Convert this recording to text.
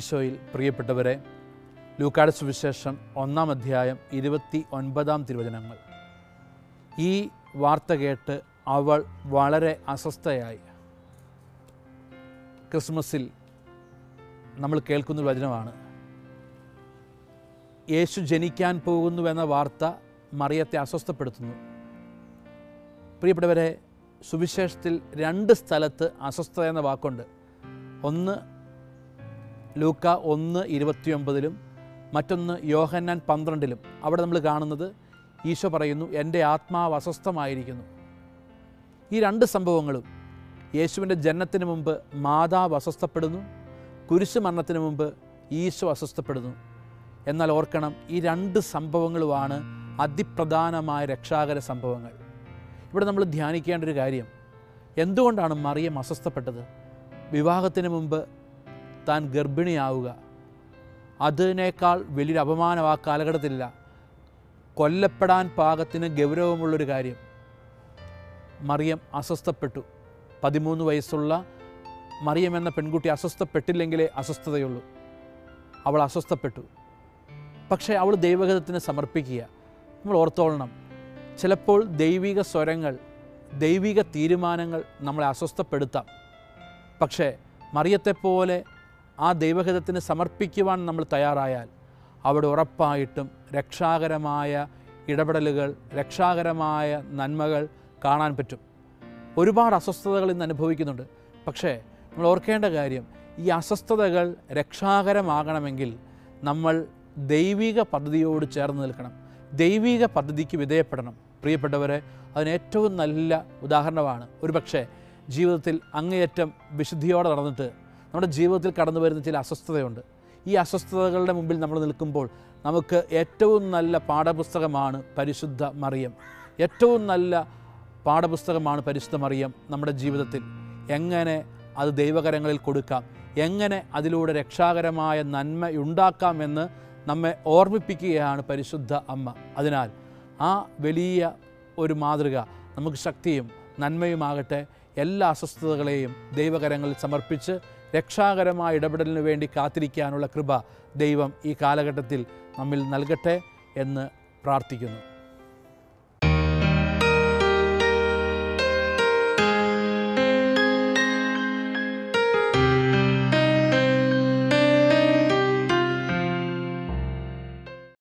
ഈശോയിൽ പ്രിയപ്പെട്ടവരെ ലൂക്കാട് സുവിശേഷം ഒന്നാം അധ്യായം ഇരുപത്തി ഒൻപതാം തിരുവചനങ്ങൾ ഈ വാർത്ത കേട്ട് അവൾ വളരെ അസ്വസ്ഥയായി ക്രിസ്മസിൽ നമ്മൾ കേൾക്കുന്ന ഒരു വചനമാണ് യേശു ജനിക്കാൻ പോകുന്നുവെന്ന വാർത്ത മറിയത്തെ അസ്വസ്ഥപ്പെടുത്തുന്നു പ്രിയപ്പെട്ടവരെ സുവിശേഷത്തിൽ രണ്ട് സ്ഥലത്ത് അസ്വസ്ഥത എന്ന വാക്കുണ്ട് ഒന്ന് ലൂക്ക ഒന്ന് ഇരുപത്തിയൊമ്പതിലും മറ്റൊന്ന് യോഹന്നാൻ പന്ത്രണ്ടിലും അവിടെ നമ്മൾ കാണുന്നത് ഈശോ പറയുന്നു എൻ്റെ ആത്മാവ് അസ്വസ്ഥമായിരിക്കുന്നു ഈ രണ്ട് സംഭവങ്ങളും യേശുവിൻ്റെ ജനനത്തിന് മുമ്പ് മാതാവ് അസ്വസ്ഥപ്പെടുന്നു കുരിശു മരണത്തിന് മുമ്പ് ഈശോ അസ്വസ്ഥപ്പെടുന്നു എന്നാൽ ഓർക്കണം ഈ രണ്ട് സംഭവങ്ങളുമാണ് അതിപ്രധാനമായ രക്ഷാകര സംഭവങ്ങൾ ഇവിടെ നമ്മൾ ധ്യാനിക്കേണ്ട ഒരു കാര്യം എന്തുകൊണ്ടാണ് മറിയം അസ്വസ്ഥപ്പെട്ടത് വിവാഹത്തിന് മുമ്പ് താൻ ഗർഭിണിയാവുക അതിനേക്കാൾ വലിയൊരു അപമാനം ആ കാലഘട്ടത്തിലില്ല കൊല്ലപ്പെടാൻ പാകത്തിന് ഗൗരവമുള്ളൊരു കാര്യം മറിയം അസ്വസ്ഥപ്പെട്ടു പതിമൂന്ന് വയസ്സുള്ള മറിയം എന്ന പെൺകുട്ടി അസ്വസ്ഥപ്പെട്ടില്ലെങ്കിലേ അസ്വസ്ഥതയുള്ളൂ അവൾ അസ്വസ്ഥപ്പെട്ടു പക്ഷേ അവൾ ദൈവഗതത്തിന് സമർപ്പിക്കുക നമ്മൾ ഓർത്തോളണം ചിലപ്പോൾ ദൈവിക സ്വരങ്ങൾ ദൈവിക തീരുമാനങ്ങൾ നമ്മളെ അസ്വസ്ഥപ്പെടുത്താം പക്ഷേ മറിയത്തെപ്പോലെ ആ ദൈവഹിതത്തിന് സമർപ്പിക്കുവാൻ നമ്മൾ തയ്യാറായാൽ അവിടെ ഉറപ്പായിട്ടും രക്ഷാകരമായ ഇടപെടലുകൾ രക്ഷാകരമായ നന്മകൾ കാണാൻ പറ്റും ഒരുപാട് അസ്വസ്ഥതകൾ ഇന്ന് അനുഭവിക്കുന്നുണ്ട് പക്ഷേ നമ്മൾ ഓർക്കേണ്ട കാര്യം ഈ അസ്വസ്ഥതകൾ രക്ഷാകരമാകണമെങ്കിൽ നമ്മൾ ദൈവിക പദ്ധതിയോട് ചേർന്ന് നിൽക്കണം ദൈവിക പദ്ധതിക്ക് വിധേയപ്പെടണം പ്രിയപ്പെട്ടവരെ അതിന് ഏറ്റവും നല്ല ഉദാഹരണമാണ് ഒരുപക്ഷെ ജീവിതത്തിൽ അങ്ങേയറ്റം വിശുദ്ധിയോടെ നടന്നിട്ട് നമ്മുടെ ജീവിതത്തിൽ കടന്നു വരുന്ന ചില അസ്വസ്ഥതയുണ്ട് ഈ അസ്വസ്ഥതകളുടെ മുമ്പിൽ നമ്മൾ നിൽക്കുമ്പോൾ നമുക്ക് ഏറ്റവും നല്ല പാഠപുസ്തകമാണ് പരിശുദ്ധ മറിയം ഏറ്റവും നല്ല പാഠപുസ്തകമാണ് പരിശുദ്ധ മറിയം നമ്മുടെ ജീവിതത്തിൽ എങ്ങനെ അത് ദൈവകരങ്ങളിൽ കൊടുക്കാം എങ്ങനെ അതിലൂടെ രക്ഷാകരമായ നന്മ ഉണ്ടാക്കാമെന്ന് നമ്മെ ഓർമ്മിപ്പിക്കുകയാണ് പരിശുദ്ധ അമ്മ അതിനാൽ ആ വലിയ ഒരു മാതൃക നമുക്ക് ശക്തിയും നന്മയുമാകട്ടെ എല്ലാ അസ്വസ്ഥതകളെയും ദൈവകരങ്ങളിൽ സമർപ്പിച്ച് രക്ഷാകരമായ ഇടപെടലിന് വേണ്ടി കാത്തിരിക്കാനുള്ള കൃപ ദൈവം ഈ കാലഘട്ടത്തിൽ നമ്മിൽ നൽകട്ടെ എന്ന് പ്രാർത്ഥിക്കുന്നു